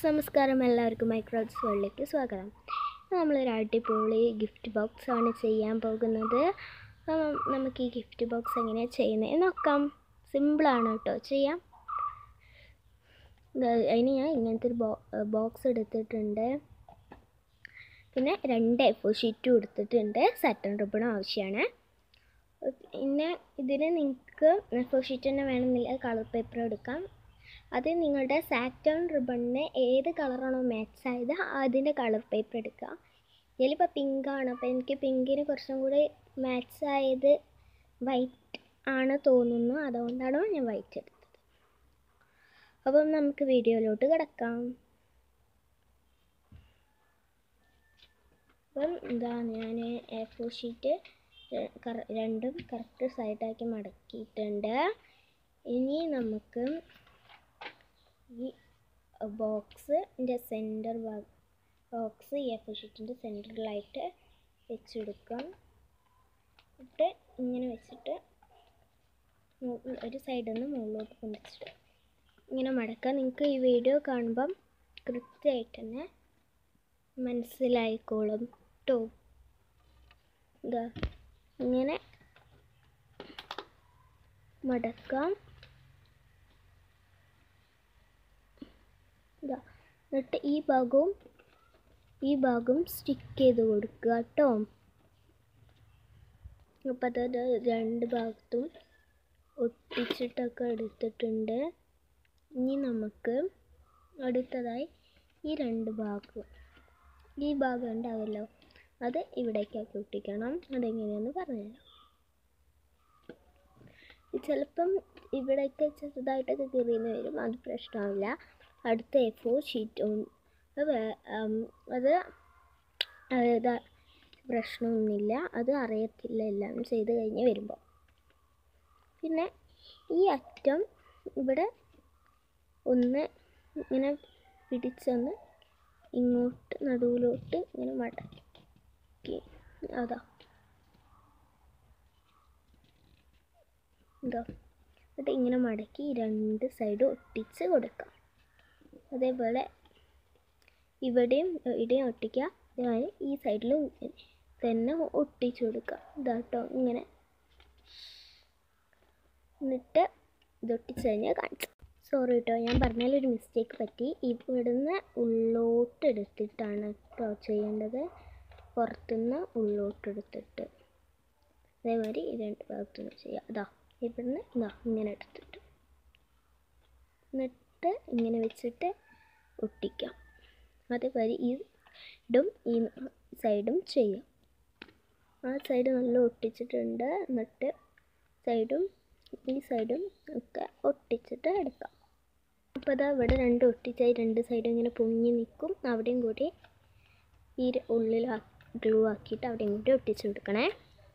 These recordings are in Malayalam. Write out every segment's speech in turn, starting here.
നമസ്കാരം എല്ലാവർക്കും മൈക്രോഡ്സ് വേൾഡിലേക്ക് സ്വാഗതം ഇന്ന് നമ്മളൊരു അടിപൊളി ഗിഫ്റ്റ് ബോക്സ് ആണ് ചെയ്യാൻ പോകുന്നത് അപ്പം നമുക്ക് ഈ ഗിഫ്റ്റ് ബോക്സ് എങ്ങനെയാണ് ചെയ്യുന്നത് നോക്കാം സിമ്പിളാണ് കേട്ടോ ചെയ്യാം ഇത് അതിന് ഞാൻ ഇങ്ങനത്തെ ഒരു ബോ ബോക്സ് എടുത്തിട്ടുണ്ട് പിന്നെ രണ്ട് എഫ് ഷീറ്റും എടുത്തിട്ടുണ്ട് സട്ടൺ റിബണും ആവശ്യമാണ് പിന്നെ ഇതിന് നിങ്ങൾക്ക് എഫ് ഷീറ്റ് തന്നെ വേണമെന്നില്ല കളർ പേപ്പർ എടുക്കാം അത് നിങ്ങളുടെ സാറ്റൺ റിബണിന് ഏത് കളറാണോ മാച്ച് ആയത് അതിൻ്റെ കളർ പേപ്പർ എടുക്കുക ഇതിലിപ്പോൾ പിങ്കാണ് അപ്പോൾ എനിക്ക് പിങ്കിന് കുറച്ചും കൂടി മാച്ച് ആയത് വൈറ്റ് ആണ് തോന്നുന്നു അതുകൊണ്ടാണ് ഞാൻ വൈറ്റ് എടുത്തത് അപ്പം നമുക്ക് വീഡിയോയിലോട്ട് കിടക്കാം അപ്പം ഇതാ ഞാൻ എ ഫോർ ഷീറ്റ് രണ്ടും കറക്റ്റ് സൈഡാക്കി മടക്കിയിട്ടുണ്ട് ഇനി നമുക്ക് ഈ ബോക്സിൻ്റെ സെൻറ്റർ ബോക്സ് ഈ എഫ് ഷീറ്റിൻ്റെ സെൻറ്ററിലായിട്ട് വെച്ചെടുക്കാം എന്നിട്ട് ഇങ്ങനെ വെച്ചിട്ട് ഒരു സൈഡിൽ നിന്ന് മുകളിലോട്ട് പൊന്തിച്ചിട്ട് ഇങ്ങനെ മടക്കാം നിങ്ങൾക്ക് ഈ വീഡിയോ കാണുമ്പം കൃത്യമായിട്ട് തന്നെ മനസ്സിലായിക്കോളും കേട്ടോ ഇതാ ഇങ്ങനെ മടക്കാം ഇതാ എന്നിട്ട് ഈ ഭാഗവും ഈ ഭാഗവും സ്റ്റിക്ക് ചെയ്ത് കൊടുക്കുക കേട്ടോ അപ്പം അത് രണ്ട് ഭാഗത്തും ഒട്ടിച്ചിട്ടൊക്കെ എടുത്തിട്ടുണ്ട് ഇനി നമുക്ക് അടുത്തതായി ഈ രണ്ട് ഭാഗം ഈ ഭാഗം ഉണ്ടാവല്ലോ അത് ഇവിടേക്കാക്കി ഒട്ടിക്കണം അതെങ്ങനെയാണെന്ന് പറഞ്ഞുതരാം ചിലപ്പം ഇവിടേക്ക് ചെറുതായിട്ടൊക്കെ കീറിയെന്ന് വരും അത് പ്രശ്നമില്ല അടുത്ത എ ഫോർ ഷീറ്റ് അത് അത് പ്രശ്നമൊന്നുമില്ല അത് അറിയത്തില്ല എല്ലാം ചെയ്ത് കഴിഞ്ഞ് വരുമ്പോൾ പിന്നെ ഈ അറ്റം ഇവിടെ ഒന്ന് ഇങ്ങനെ പിടിച്ചൊന്ന് ഇങ്ങോട്ട് നടുവിലോട്ട് ഇങ്ങനെ മടക്കി അതാ ഇതാ എന്നിട്ട് ഇങ്ങനെ മടക്കി രണ്ട് സൈഡ് ഒട്ടിച്ച് കൊടുക്കാം അതേപോലെ ഇവിടെയും ഇവിടെയും ഒട്ടിക്കുക അതേമാതിരി ഈ സൈഡിലും തന്നെ ഒട്ടിച്ചു കൊടുക്കുക ഇതാട്ടോ ഇങ്ങനെ എന്നിട്ട് ഇതൊട്ടിച്ച് കഴിഞ്ഞാൽ കാണിച്ചു സോറി കേട്ടോ ഞാൻ പറഞ്ഞാലൊരു മിസ്റ്റേക്ക് പറ്റി ഇവിടുന്ന് ഉള്ളോട്ട് എടുത്തിട്ടാണ് കേട്ടോ ചെയ്യേണ്ടത് പുറത്തുനിന്ന് ഉള്ളോട്ട് എടുത്തിട്ട് അതേമാതിരി ഈ രണ്ട് ഭാഗത്തുനിന്ന് ചെയ്യുക അതാ ഇവിടുന്ന് ഇതാ ഇങ്ങനെ എടുത്തിട്ട് എന്നിട്ട് ഇങ്ങനെ വെച്ചിട്ട് ഒട്ടിക്കാം അതേപോലെ ഈ ഇടും ഈ സൈഡും ചെയ്യാം ആ സൈഡ് നല്ല ഒട്ടിച്ചിട്ടുണ്ട് എന്നിട്ട് സൈഡും ഈ സൈഡും ഒക്കെ ഒട്ടിച്ചിട്ട് എടുക്കാം അപ്പോൾ അതാ ഇവിടെ രണ്ട് ഒട്ടിച്ചായി രണ്ട് സൈഡും ഇങ്ങനെ പൊങ്ങി നിൽക്കും അവിടെയും കൂടി ഈ ഉള്ളിൽ ഗ്ലൂ ആക്കിയിട്ട് അവിടെയും കൂടി ഒട്ടിച്ച് കൊടുക്കണേ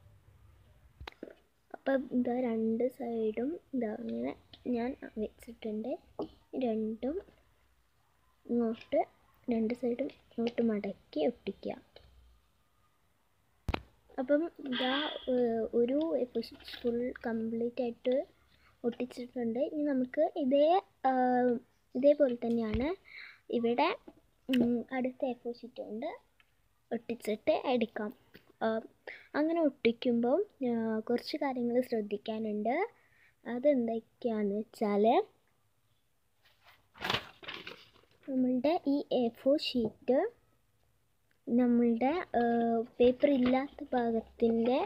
അപ്പം ഇതാ രണ്ട് സൈഡും ഇതാ ഇങ്ങനെ ഞാൻ വെച്ചിട്ടുണ്ട് രണ്ടും ഇങ്ങോട്ട് രണ്ട് സൈഡും ഇങ്ങോട്ട് മടക്കി ഒട്ടിക്കുക അപ്പം ഇതാ ഒരു ഫുൾ കംപ്ലീറ്റ് ആയിട്ട് ഒട്ടിച്ചിട്ടുണ്ട് ഇനി നമുക്ക് ഇതേ ഇതേപോലെ തന്നെയാണ് ഇവിടെ അടുത്ത എഫോ ഷീറ്റ് കൊണ്ട് ഒട്ടിച്ചിട്ട് എടുക്കാം അങ്ങനെ ഒട്ടിക്കുമ്പം കുറച്ച് കാര്യങ്ങൾ ശ്രദ്ധിക്കാനുണ്ട് അതെന്തൊക്കെയാണെന്ന് വെച്ചാൽ നമ്മളുടെ ഈ എ ഫോർ ഷീറ്റ് നമ്മളുടെ പേപ്പർ ഇല്ലാത്ത ഭാഗത്തിൻ്റെ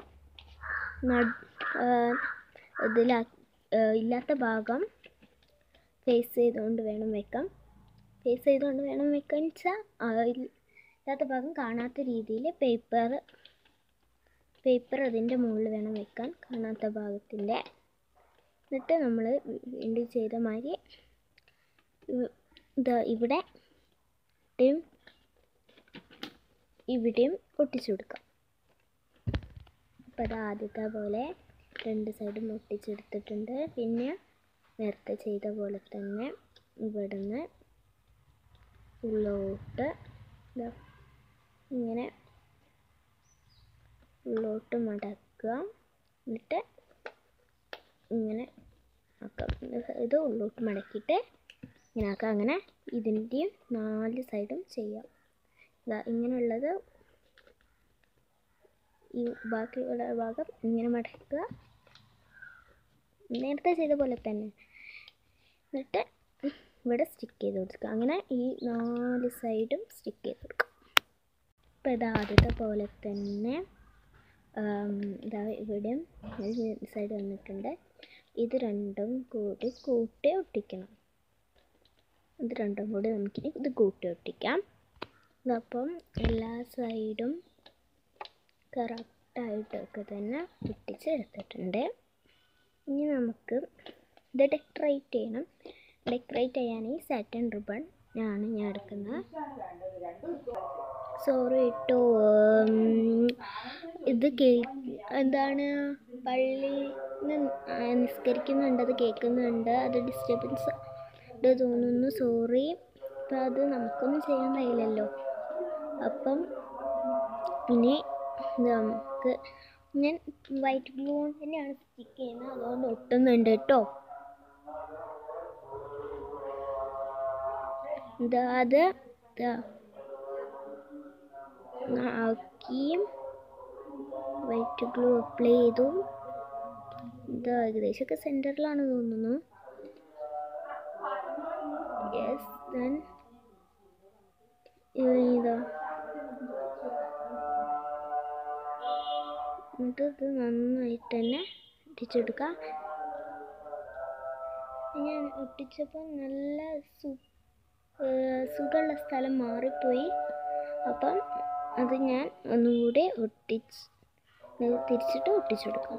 ഇതിലാ ഇല്ലാത്ത ഭാഗം ഫേസ് ചെയ്തുകൊണ്ട് വേണം വെക്കാം ഫേസ് ചെയ്തുകൊണ്ട് വേണം വെക്കാൻ വെച്ചാൽ ഇല്ലാത്ത ഭാഗം കാണാത്ത രീതിയിൽ പേപ്പർ പേപ്പർ അതിൻ്റെ മുകളിൽ വേണം വെക്കാൻ കാണാത്ത ഭാഗത്തിൻ്റെ എന്നിട്ട് നമ്മൾ വീണ്ടും ചെയ്ത മാതിരി ഇത് ഇവിടെ ഇവിടെയും ഒട്ടിച്ചു കൊടുക്കാം അപ്പോൾ അത് ആദ്യത്തെ പോലെ രണ്ട് സൈഡും ഒട്ടിച്ചെടുത്തിട്ടുണ്ട് പിന്നെ നേരത്തെ ചെയ്ത പോലെ തന്നെ ഇവിടുന്ന് ഉള്ളോട്ട് ഇങ്ങനെ ഉള്ളോട്ട് മടക്കുക എന്നിട്ട് ഇങ്ങനെ ആക്കാം ഇത് ഉള്ളോട്ട് മടക്കിയിട്ട് ഇങ്ങനെ ആക്കാം അങ്ങനെ ഇതിൻ്റെയും നാല് സൈഡും ചെയ്യാം ഇതാ ഇങ്ങനെയുള്ളത് ഈ ബാക്കിയുള്ള ഭാഗം ഇങ്ങനെ മടക്കുക നേരത്തെ ചെയ്ത പോലെ തന്നെ എന്നിട്ട് ഇവിടെ സ്റ്റിക്ക് ചെയ്ത് കൊടുക്കുക അങ്ങനെ ഈ നാല് സൈഡും സ്റ്റിക്ക് ചെയ്ത് കൊടുക്കുക ഇപ്പോൾ ഇത് ആദ്യത്തെ പോലെ തന്നെ ആം, ഇതാ ഇവിടെയും സൈഡ് വന്നിട്ടുണ്ട് ഇത് രണ്ടും കൂടി കൂട്ടി ഒട്ടിക്കണം ഇത് രണ്ടും കൂടി നമുക്കിനി ഇത് കൂട്ടി ഒട്ടിക്കാം ഇതപ്പം എല്ലാ സൈഡും കറക്റ്റായിട്ടൊക്കെ തന്നെ ഒട്ടിച്ചെടുത്തിട്ടുണ്ട് ഇനി നമുക്ക് ഇത് ഡെക്കറേറ്റ് ചെയ്യണം ഡെക്കറേറ്റ് ചെയ്യാൻ ഈ സാറ്റൻ റിബൺ ആണ് ഞാൻ എടുക്കുന്നത് സോറി കേട്ടോ ഉം, ഇത് കേ എന്താണ് പള്ളി നിസ്കരിക്കുന്നുണ്ട് അത് കേൾക്കുന്നുണ്ട് അത് ഡിസ്റ്റർബൻസ് ഇത് തോന്നുന്നു സോറി അപ്പം അത് നമുക്കൊന്നും ചെയ്യാൻ കഴിയില്ലല്ലോ അപ്പം ഇനി ഇത് നമുക്ക് ഞാൻ വൈറ്റ് ഗ്ലൂ കൊണ്ട് തന്നെയാണ് സ്റ്റിക്ക് ചെയ്യുന്നത് അതുകൊണ്ട് ഒട്ടുന്നുണ്ട് കേട്ടോ ഇതാ അത് ഇതാ ആക്കി വൈറ്റ് ഗ്ലൂ അപ്ലൈ ചെയ്തു ഇത് ഏകദേശമൊക്കെ സെൻറ്ററിലാണ് തോന്നുന്നു യെസ് ദെൻ ഇതാ എന്നിട്ട് ഇത് നന്നായിട്ട് തന്നെ ഒട്ടിച്ചെടുക്കാം ഞാൻ ഒട്ടിച്ചപ്പോൾ നല്ല സു സുഖമുള്ള സ്ഥലം മാറിപ്പോയി അപ്പം അത് ഞാൻ ഒന്നുകൂടി ഒട്ടിച്ച് ഇത് തിരിച്ചിട്ട് ഒട്ടിച്ചെടുക്കാം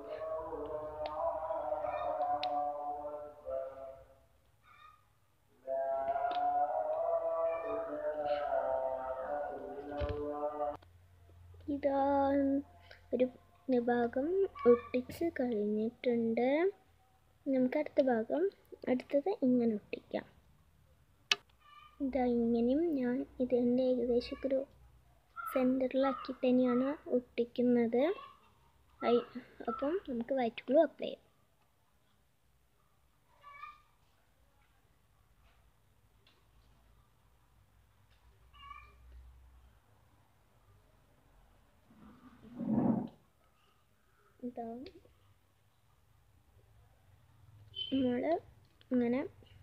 ഇതാ ഒരു ഭാഗം ഒട്ടിച്ച് കഴിഞ്ഞിട്ടുണ്ട് നമുക്ക് അടുത്ത ഭാഗം അടുത്തത് ഇങ്ങനെ ഒട്ടിക്കാം ഇതാ ഇങ്ങനെയും ഞാൻ ഇതിൻ്റെ ഏകദേശം ഒരു സെൻറ്ററിലാക്കിയിട്ട് തന്നെയാണ് ഒട്ടിക്കുന്നത് ഐ അപ്പം നമുക്ക് വൈറ്റ് ഗ്ലൂ അപ്ലൈ ചെയ്യാം ഇതാ നമ്മൾ ഇങ്ങനെ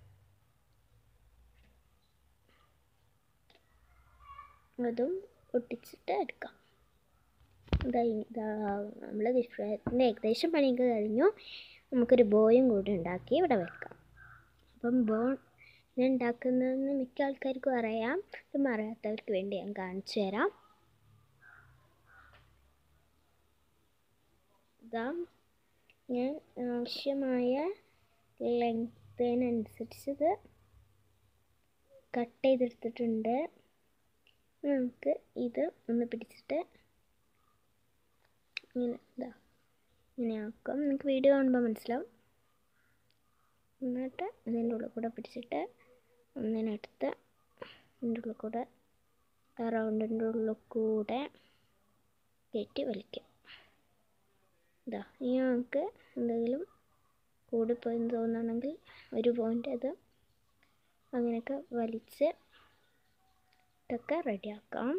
അതും ഒട്ടിച്ചിട്ട് എടുക്കാം ഇതാ ഇതാ നമ്മൾ വിഷ്വത്തിൻ്റെ ഏകദേശം പണിയൊക്കെ കഴിഞ്ഞു നമുക്കൊരു ബോയും കൂടി ഉണ്ടാക്കി ഇവിടെ വെക്കാം അപ്പം ബോ ഇത് ഉണ്ടാക്കുന്നതെന്ന് മിക്ക ആൾക്കാർക്കും അറിയാം ഇപ്പം അറിയാത്തവർക്ക് വേണ്ടി ഞാൻ കാണിച്ചു തരാം ഇതാ ഞാൻ ആവശ്യമായ ലെങ്തിനനുസരിച്ച് ഇത് കട്ട് ചെയ്തെടുത്തിട്ടുണ്ട് നമുക്ക് ഇത് ഒന്ന് പിടിച്ചിട്ട് ഇങ്ങനെ ഇതാ ഇങ്ങനെ ആക്കാം നിങ്ങൾക്ക് വീഡിയോ കാണുമ്പോൾ മനസ്സിലാവും എന്നിട്ട് ഇതിൻ്റെ ഉള്ളിൽ കൂടെ പിടിച്ചിട്ട് ഒന്നിനടുത്ത് ഇതിൻ്റെ ഉള്ളിൽ കൂടെ ആ റൗണ്ടിൻ്റെ ഉള്ളിൽ കൂടെ കയറ്റി വലിക്കും ഇതാ ഇനി നമുക്ക് എന്തെങ്കിലും കൂടിപ്പോയെന്ന് തോന്നുകയാണെങ്കിൽ ഒരു പോയിൻ്റ് അത് അങ്ങനെയൊക്കെ വലിച്ച് ഇതൊക്കെ റെഡിയാക്കാം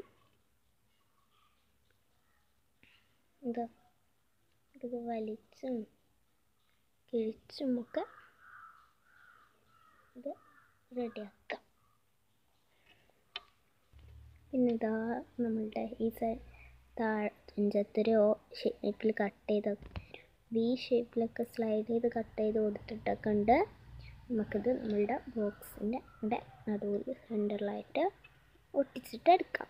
ഇതാ ഇത് വലിച്ചും കിഴിച്ചും ഒക്കെ ഇത് റെഡിയാക്കാം പിന്നെ ഇതാ നമ്മളുടെ ഈ സൈഡ് താഴെ തുഞ്ചത്തൊരു ഷേപ്പിൽ കട്ട് ചെയ്ത വി ഷേപ്പിലൊക്കെ സ്ലൈഡ് ചെയ്ത് കട്ട് ചെയ്ത് കൊടുത്തിട്ടൊക്കെ ഉണ്ട് നമുക്കിത് നമ്മളുടെ ബോക്സിൻ്റെ ഇവിടെ നടുവിൽ സെൻറ്ററിലായിട്ട് ഒട്ടിച്ചിട്ട് എടുക്കാം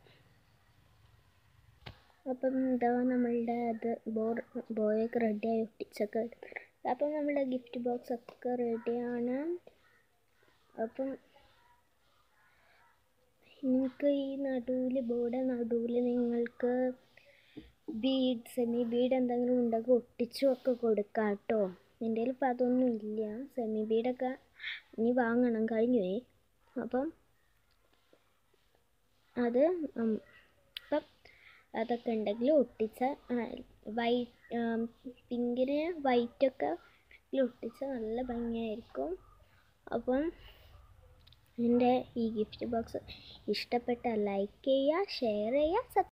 അപ്പം ഇതാ നമ്മളുടെ അത് ബോ ബോയൊക്കെ റെഡിയായി ഒട്ടിച്ചൊക്കെ എടുത്തിട്ടുണ്ട് അപ്പം നമ്മുടെ ഗിഫ്റ്റ് ബോക്സ് ഒക്കെ റെഡിയാണ് അപ്പം നിങ്ങൾക്ക് ഈ നടുവിൽ ബോർഡ് നടുവിൽ നിങ്ങൾക്ക് ബീഡ് സെമി ബീഡ് എന്തെങ്കിലും ഉണ്ടെങ്കിൽ ഒട്ടിച്ചും ഒക്കെ കൊടുക്കാം കേട്ടോ എൻ്റെ കയ്യിൽ ഇപ്പം അതൊന്നും ഇല്ല സെമി ബീഡൊക്കെ ഇനി വാങ്ങണം കഴിഞ്ഞു പോയി അപ്പം അത് ഉം, അപ്പം അതൊക്കെ ഉണ്ടെങ്കിൽ ഒട്ടിച്ച വൈറ്റ് പിങ്കിന് വൈറ്റൊക്കെ ഒട്ടിച്ച നല്ല ഭംഗിയായിരിക്കും അപ്പം എൻ്റെ ഈ ഗിഫ്റ്റ് ബോക്സ് ഇഷ്ടപ്പെട്ടാൽ ലൈക്ക് ചെയ്യുക ഷെയർ ചെയ്യുക